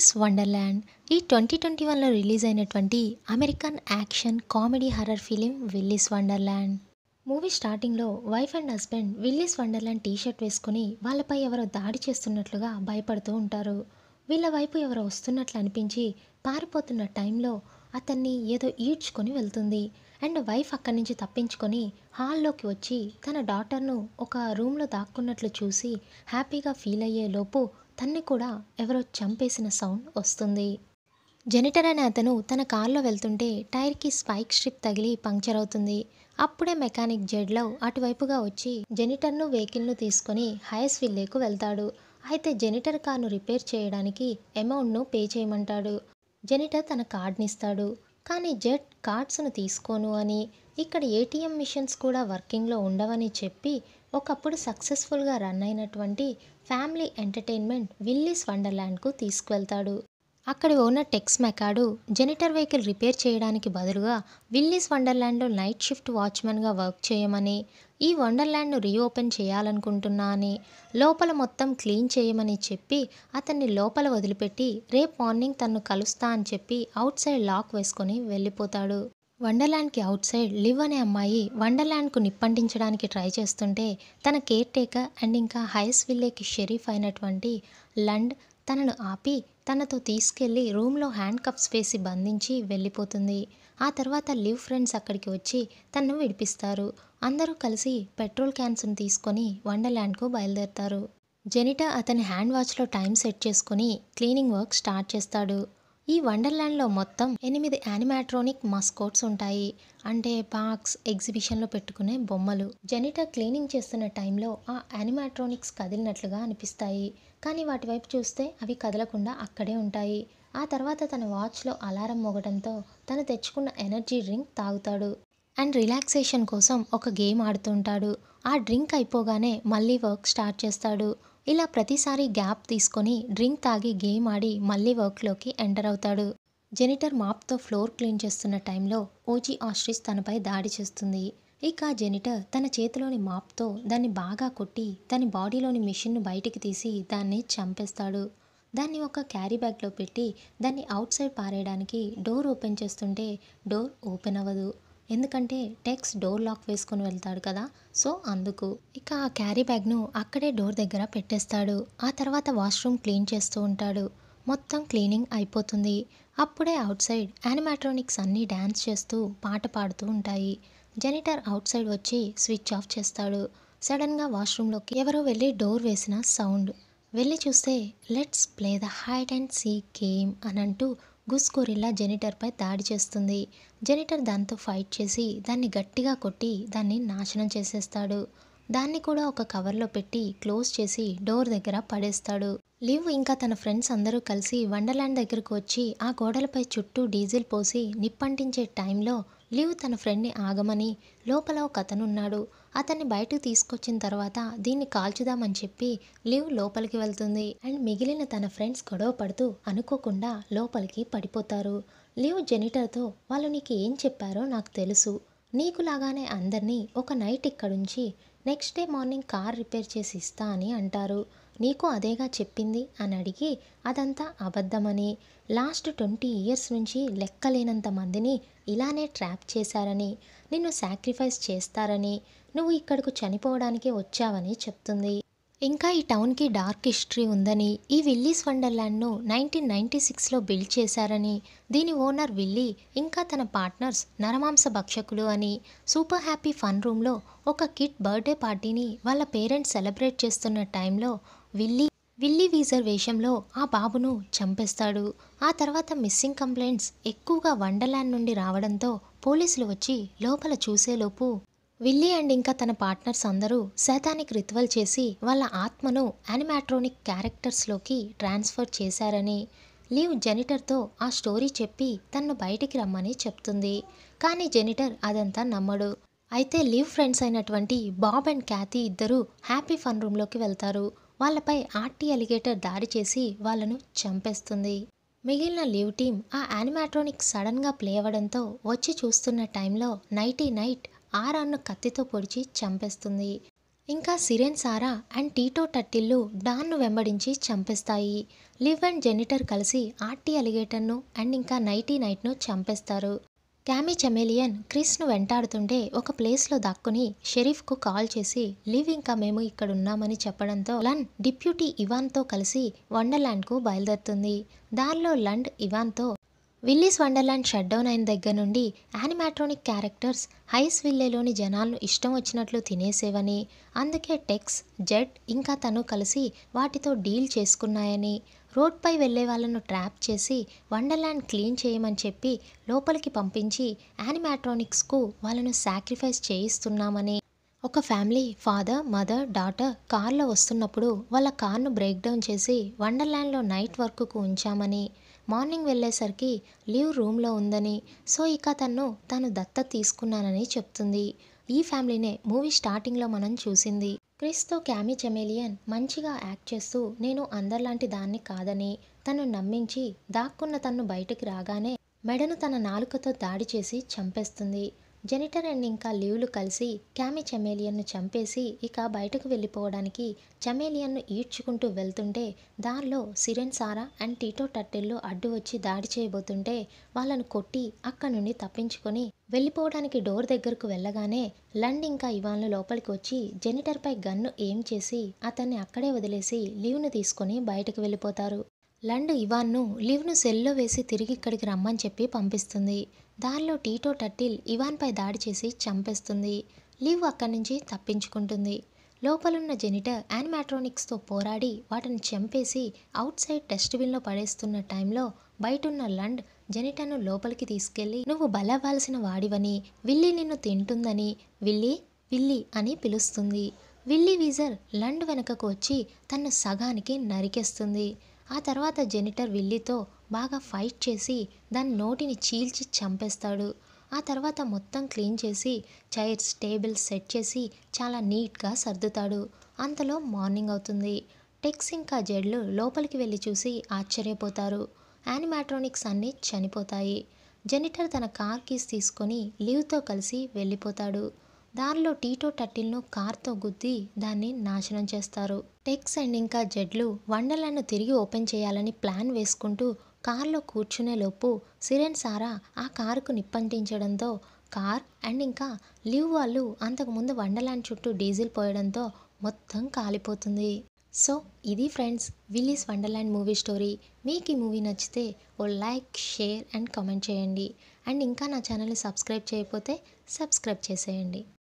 Willys Wonderland ఈ twenty twenty వన్లో release అయినటువంటి American action comedy horror film Willy's Wonderland movie స్టార్టింగ్లో wife and husband Willy's Wonderland T shirt వేసుకుని వాళ్ళపై ఎవరో దాడి చేస్తున్నట్లుగా భయపడుతూ ఉంటారు వీళ్ళ వైపు ఎవరో వస్తున్నట్లు అనిపించి పారిపోతున్న టైంలో అతన్ని ఏదో ఈడ్చుకొని వెళ్తుంది అండ్ వైఫ్ అక్కడి నుంచి తప్పించుకొని హాల్లోకి వచ్చి తన డాటర్ను ఒక రూమ్లో దాక్కున్నట్లు చూసి హ్యాపీగా ఫీల్ అయ్యే లోపు తన్ని కూడా ఎవరో చంపేసిన సౌండ్ వస్తుంది జెనిటర్ అనే అతను తన కారులో వెళ్తుంటే టైర్కి స్పైక్ స్ట్రిప్ తగిలి పంక్చర్ అవుతుంది అప్పుడే మెకానిక్ జెడ్లో అటువైపుగా వచ్చి జెనిటర్ను వెహికల్ను తీసుకొని హైస్ విల్లేకు వెళ్తాడు అయితే జెనిటర్ కార్ను రిపేర్ చేయడానికి అమౌంట్ను పే చేయమంటాడు జెనిటర్ తన కార్డ్ని ఇస్తాడు కానీ జెట్ కార్డ్స్ను తీసుకోను అని ఇక్కడ ఏటీఎం మిషన్స్ కూడా వర్కింగ్లో ఉండవని చెప్పి ఒకప్పుడు సక్సెస్ఫుల్గా రన్ అయినటువంటి ఫ్యామిలీ ఎంటర్టైన్మెంట్ విల్లీస్ వండర్ల్యాండ్కు తీసుకువెళ్తాడు అక్కడి owner Tex Macadoo janitor vehicle repair చేయడానికి బదులుగా విల్లీస్ వండర్ల్యాండ్లో నైట్ షిఫ్ట్ వాచ్మెన్గా వర్క్ చేయమని ఈ వండర్ల్యాండ్ను రీఓపెన్ చేయాలనుకుంటున్నా అని లోపల మొత్తం క్లీన్ చేయమని చెప్పి అతన్ని లోపల వదిలిపెట్టి రేపు మార్నింగ్ తన్ను కలుస్తా అని చెప్పి అవుట్ సైడ్ లాక్ వేసుకొని వెళ్ళిపోతాడు వండర్ల్యాండ్కి అవుట్ సైడ్ లివ్ అనే అమ్మాయి వండర్ల్యాండ్కు నిప్పంటించడానికి ట్రై చేస్తుంటే తన కేర్ టేకర్ అండ్ ఇంకా హైస్ విల్లేకి షెరీఫ్ అయినటువంటి లండ్ తనను ఆపి తనతో తీసుకెళ్లి రూమ్లో హ్యాండ్ కప్స్ వేసి బంధించి వెళ్ళిపోతుంది ఆ తర్వాత లివ్ ఫ్రెండ్స్ అక్కడికి వచ్చి తనను విడిపిస్తారు అందరూ కలిసి పెట్రోల్ క్యాన్స్ను తీసుకొని వండర్ల్యాండ్కు బయలుదేరతారు జెనిటా అతని హ్యాండ్ వాచ్లో టైం సెట్ చేసుకొని క్లీనింగ్ వర్క్ స్టార్ట్ చేస్తాడు ఈ వండర్ల్యాండ్లో మొత్తం ఎనిమిది యానిమాట్రోనిక్ మస్కోట్స్ ఉంటాయి అంటే పార్క్స్ ఎగ్జిబిషన్లో పెట్టుకునే బొమ్మలు జెనిటా క్లీనింగ్ చేస్తున్న టైంలో ఆ యానిమాట్రోనిక్స్ కదిలినట్లుగా అనిపిస్తాయి కానీ వాటి వైపు చూస్తే అవి కదలకుండా అక్కడే ఉంటాయి ఆ తర్వాత తన వాచ్లో అలారం మోగడంతో తను తెచ్చుకున్న ఎనర్జీ డ్రింక్ తాగుతాడు అండ్ రిలాక్సేషన్ కోసం ఒక గేమ్ ఆడుతుంటాడు ఆ డ్రింక్ అయిపోగానే మళ్ళీ వర్క్ స్టార్ట్ చేస్తాడు ఇలా ప్రతిసారి గ్యాప్ తీసుకొని డ్రింక్ తాగి గేమ్ ఆడి మళ్ళీ వర్క్లోకి ఎంటర్ అవుతాడు జెనిటర్ మాప్తో ఫ్లోర్ క్లీన్ చేస్తున్న టైంలో ఓజీ ఆస్ట్రిస్ తనపై దాడి చేస్తుంది ఇక జెనిటర్ తన చేతిలోని మాప్తో దాన్ని బాగా కొట్టి తన బాడీలోని మిషన్ను బయటికి తీసి దాన్ని చంపేస్తాడు దాన్ని ఒక క్యారీ బ్యాగ్లో పెట్టి దాన్ని అవుట్ సైడ్ పారేయడానికి డోర్ ఓపెన్ చేస్తుంటే డోర్ ఓపెన్ అవ్వదు ఎందుకంటే టెక్స్ డోర్ లాక్ వేసుకొని వెళ్తాడు కదా సో అందుకు ఇక ఆ క్యారీ బ్యాగ్ను అక్కడే డోర్ దగ్గర పెట్టేస్తాడు ఆ తర్వాత వాష్రూమ్ క్లీన్ చేస్తూ ఉంటాడు మొత్తం క్లీనింగ్ అయిపోతుంది అప్పుడే అవుట్ సైడ్ యానిమాట్రానిక్స్ అన్నీ డ్యాన్స్ చేస్తూ పాట పాడుతూ ఉంటాయి జెనిటర్ అవుట్ సైడ్ వచ్చి స్విచ్ ఆఫ్ చేస్తాడు సడన్గా వాష్రూమ్లోకి ఎవరో వెళ్ళి డోర్ వేసిన సౌండ్ వెళ్ళి చూస్తే let's play the hide and seek game అని అంటూ గుస్ గొరిల్లా జెనిటర్పై దాడి చేస్తుంది జెనిటర్ దాంతో ఫైట్ చేసి దాన్ని గట్టిగా కొట్టి దాన్ని నాశనం చేసేస్తాడు దాన్ని కూడా ఒక కవర్లో పెట్టి క్లోజ్ చేసి డోర్ దగ్గర పడేస్తాడు లివ్ ఇంకా తన ఫ్రెండ్స్ అందరూ కలిసి వండర్ల్యాండ్ దగ్గరకు వచ్చి ఆ గోడలపై చుట్టూ డీజిల్ పోసి నిప్పంటించే టైంలో లివ్ తన ఫ్రెండ్ని ఆగమని లోపల ఒక అతను ఉన్నాడు అతన్ని బయటకు తీసుకొచ్చిన తర్వాత దీన్ని కాల్చుదామని చెప్పి లివ్ లోపలికి వెళ్తుంది అండ్ మిగిలిన తన ఫ్రెండ్స్ గొడవ పడుతూ అనుకోకుండా లోపలికి పడిపోతారు లివ్ జెనిటర్తో వాళ్ళు నీకు ఏం చెప్పారో నాకు తెలుసు నీకులాగానే అందరినీ ఒక నైట్ ఇక్కడుంచి next day morning car repair చేసి ఇస్తా అని అంటారు నీకు అదేగా చెప్పింది అని అడిగి అదంతా అబద్ధమని లాస్ట్ ట్వంటీ ఇయర్స్ నుంచి లెక్కలేనంత మందిని ఇలానే ట్రాప్ చేశారని నిన్ను సాక్రిఫైస్ చేస్తారని నువ్వు ఇక్కడకు చనిపోవడానికి వచ్చావని చెప్తుంది ఇంకా ఈ టౌన్కి డార్క్ హిస్టరీ ఉందని ఈ విల్లీస్ వండర్ల్యాండ్ను నైన్టీన్ నైంటీ సిక్స్లో బిల్డ్ చేశారని దీని ఓనర్ విల్లీ ఇంకా తన పార్ట్నర్స్ నరమాంస భక్షకులు అని సూపర్ హ్యాపీ ఫన్ రూమ్లో ఒక కిడ్ బర్త్డే పార్టీని వాళ్ళ పేరెంట్స్ సెలబ్రేట్ చేస్తున్న టైంలో విల్లీ విల్లీ వీజర్ వేషంలో ఆ బాబును చంపేస్తాడు ఆ తర్వాత మిస్సింగ్ కంప్లైంట్స్ ఎక్కువగా వండర్ల్యాండ్ నుండి రావడంతో పోలీసులు వచ్చి లోపల చూసేలోపు విల్లీ అండ్ ఇంకా తన పార్ట్నర్స్ అందరూ శాతానిక్ రితువల్ చేసి వాళ్ళ ఆత్మను యానిమాట్రోనిక్ క్యారెక్టర్స్లోకి ట్రాన్స్ఫర్ చేశారని లీవ్ జెనిటర్తో ఆ స్టోరీ చెప్పి తన్ను బయటికి రమ్మని చెప్తుంది కానీ జెనిటర్ అదంతా నమ్మడు అయితే లీవ్ ఫ్రెండ్స్ అయినటువంటి బాబ్ అండ్ క్యాతీ ఇద్దరు హ్యాపీ ఫన్ రూమ్లోకి వెళ్తారు వాళ్ళపై ఆర్టీ అలిగేటర్ దాడి చేసి వాళ్ళను చంపేస్తుంది మిగిలిన లీవ్ టీం ఆ యానిమాట్రోనిక్ సడన్గా ప్లే అవ్వడంతో వచ్చి చూస్తున్న టైంలో నైటీ నైట్ ఆరాన్ను కత్తితో పొడిచి చంపేస్తుంది ఇంకా సిరెన్ సారా అండ్ టీటో టట్టిల్లు డాన్ను వెంబడించి చంపేస్తాయి లివ్ అండ్ జెనిటర్ కలిసి ఆర్టీ అలిగేటర్ను అండ్ ఇంకా నైటీ నైట్ను చంపేస్తారు క్యామీ చెమేలియన్ క్రిస్ను వెంటాడుతుంటే ఒక ప్లేస్లో దాక్కుని షెరీఫ్కు కాల్ చేసి లివ్ ఇంకా మేము ఇక్కడ ఉన్నామని చెప్పడంతో లన్ డిప్యూటీ ఇవాన్తో కలిసి వండర్లాండ్కు బయలుదేరుతుంది దారిలో లండ్ ఇవాన్తో విల్లీస్ వండర్లాండ్ షట్ డౌన్ అయిన దగ్గర నుండి యానిమాట్రానిక్ క్యారెక్టర్స్ హైస్ విల్లేలోని జనాలను ఇష్టం వచ్చినట్లు తినేసేవని అందుకే టెక్స్ జెడ్ ఇంకా తను కలిసి వాటితో డీల్ చేసుకున్నాయని రోడ్పై వెళ్లే వాళ్ళను ట్రాప్ చేసి వండర్లాండ్ క్లీన్ చేయమని చెప్పి లోపలికి పంపించి యానిమాట్రానిక్స్కు వాళ్ళను సాక్రిఫైస్ చేయిస్తున్నామని ఒక ఫ్యామిలీ ఫాదర్ మదర్ డాటర్ కార్లో వస్తున్నప్పుడు వాళ్ళ కార్ను బ్రేక్ డౌన్ చేసి వండర్లాండ్లో నైట్ వర్క్కు ఉంచామని మార్నింగ్ వెళ్ళేసరికి లీవ్ రూమ్లో ఉందని సో ఇక తను తను దత్త తీసుకున్నానని చెప్తుంది ఈ ఫ్యామిలీనే మూవీ స్టార్టింగ్లో మనం చూసింది క్రిస్తో క్యామీ చెమేలియన్ మంచిగా యాక్ట్ చేస్తూ నేను అందరిలాంటి దాన్ని కాదని తను నమ్మించి దాక్కున్న తన్ను బయటకు రాగానే మెడను తన నాలుకతో దాడి చేసి చంపేస్తుంది జెనిటర్ అండ్ ఇంకా లీవ్లు కలిసి క్యామీ చెమేలియన్ను చంపేసి ఇక బయటకు వెళ్ళిపోవడానికి చెమేలియన్ను ఈడ్చుకుంటూ వెళ్తుంటే దారిలో సిరెన్ సారా అండ్ టీటో టట్టెళ్ళు అడ్డు వచ్చి దాడి చేయబోతుంటే వాళ్ళను కొట్టి అక్కడి నుండి తప్పించుకొని వెళ్ళిపోవడానికి డోర్ దగ్గరకు వెళ్ళగానే లండ్ ఇంకా ఇవాన్లు లోపలికి వచ్చి జెనిటర్పై గన్ను ఏం చేసి అతన్ని అక్కడే వదిలేసి లీవ్ను తీసుకొని బయటకు వెళ్ళిపోతారు లండ్ ఇవాన్ను లివ్ను సెల్లో వేసి తిరిగి ఇక్కడికి రమ్మని చెప్పి పంపిస్తుంది దారిలో టీటో టట్టిల్ ఇవాన్పై దాడి చేసి చంపేస్తుంది లివ్ అక్కడి నుంచి తప్పించుకుంటుంది లోపలున్న జెనిటర్ యానిమాట్రానిక్స్తో పోరాడి వాటిని చంపేసి అవుట్ సైడ్ డస్ట్బిన్లో పడేస్తున్న టైంలో బయటున్న లండ్ జెనిటర్ను లోపలికి తీసుకెళ్లి నువ్వు బలవ్వాల్సిన వాడివని విల్లి నిన్ను తింటుందని విల్లి విల్లి అని పిలుస్తుంది విల్లీ వీజర్ లండ్ వెనకకు వచ్చి తన్ను సగానికి నరికేస్తుంది ఆ తర్వాత జెనిటర్ విల్లీతో బాగా ఫైట్ చేసి దాని నోటిని చీల్చి చంపేస్తాడు ఆ తర్వాత మొత్తం క్లీన్ చేసి చైర్స్ టేబుల్స్ సెట్ చేసి చాలా నీట్గా సర్దుతాడు అంతలో మార్నింగ్ అవుతుంది టెక్స్ ఇంకా జెడ్లు లోపలికి వెళ్ళి చూసి ఆశ్చర్యపోతారు యానిమాట్రానిక్స్ అన్నీ చనిపోతాయి జెనిటర్ తన కార్ కీస్ తీసుకొని లీవ్తో కలిసి వెళ్ళిపోతాడు దారిలో టీటో టట్టిల్ను కార్తో గుద్ది దాన్ని నాశనం చేస్తారు టెక్స్ అండ్ ఇంకా జెడ్లు వండర్లాండ్ను తిరిగి ఓపెన్ చేయాలని ప్లాన్ వేసుకుంటూ కార్లో కూర్చునే లోపు సిరెన్ సారా ఆ కారుకు నిప్పంటించడంతో కార్ అండ్ ఇంకా లివ్ వాళ్ళు అంతకుముందు వండర్లాండ్ చుట్టూ డీజిల్ పోయడంతో మొత్తం కాలిపోతుంది సో ఇది friends Willy's Wonderland movie story మీకు ఈ మూవీ నచ్చితే ఓ లైక్ షేర్ అండ్ కామెంట్ చేయండి అండ్ ఇంకా నా ఛానల్ని సబ్స్క్రైబ్ చేయకపోతే సబ్స్క్రైబ్ చేసేయండి